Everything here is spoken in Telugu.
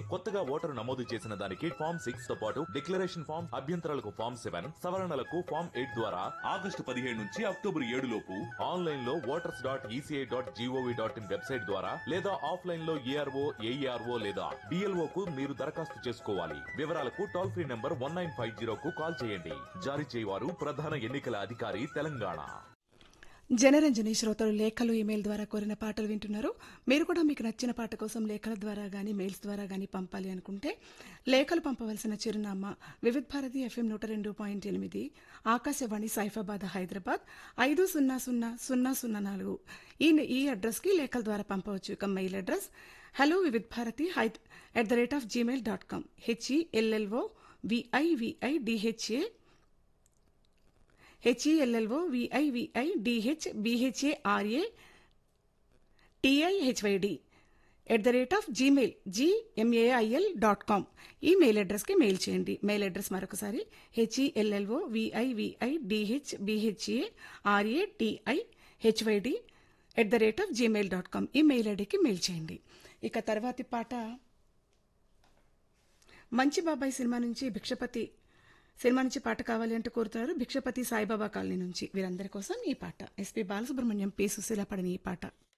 కొత్తగా ఓటరు నమోదు చేసిన దానికి ఫామ్ సిక్స్ తో పాటు డిక్లరేషన్ ఫామ్ అభ్యంతరాలకు ఫామ్ సెవెన్ సవరణలకు ఫామ్ ఎయిట్ ద్వారా ఆగస్టు పదిహేడు నుంచి అక్టోబర్ ఏడు లోపు ఆన్లైన్ లో voters dot ECI dot G O V dot in website ద్వారా లేదా ఆఫ్లైన్ లో ఏఆర్ఓ ఏఈఆర్ఓ లేదా డిఎల్ఓ కు మీరు దరఖాస్తు చేసుకోవాలి వివరాలకు toll free number one nine five zero కు కాల్ చేయండి జారీ చేయవారు ప్రధాన ఎన్నికల అధికారి తెలంగాణ జనరంజని శ్రోతలు లేఖలు ఇమెయిల్ ద్వారా కోరిన పాటలు వింటున్నారు మీరు కూడా మీకు నచ్చిన పాట కోసం లేఖల ద్వారా గానీ మెయిల్స్ ద్వారా గానీ పంపాలి అనుకుంటే లేఖలు పంపవలసిన చిరునామా వివిధ్ భారతి ఎఫ్ఎం నూట రెండు పాయింట్ ఎనిమిది ఆకాశవాణి సైఫాబాద్ హైదరాబాద్ ఐదు సున్నా సున్నా సున్నా సున్నా నాలుగు ఈ ఈ అడ్రస్కి లేఖల ద్వారా పంపవచ్చు ఇక mail address hello Vividh Bharati hi at the rate of Gmail dot com H E L L O V I V I D H A H E L L O V I V I D H B H A R A T I H Y D at the rate of Gmail G M A I L dot com email అడ్రస్కి మెయిల్ చేయండి మెయిల్ అడ్రస్ మరొకసారి H E L L O V I V I D H B H A R A T I H Y D at the rate of Gmail dot com email ఐడికి మెయిల్ చేయండి ఇక తర్వాతి పాట మంచి బాబాయ్ సినిమా నుంచి భిక్షపతి సినిమా నుంచి పాట కావాలి అంటూ కోరుతున్నారు భిక్షపతి సాయిబాబా కాలనీ నుంచి వీరందరి కోసం ఈ పాట ఎస్పి బాలసుబ్రహ్మణ్యం పి సుశీల పడిన ఈ పాట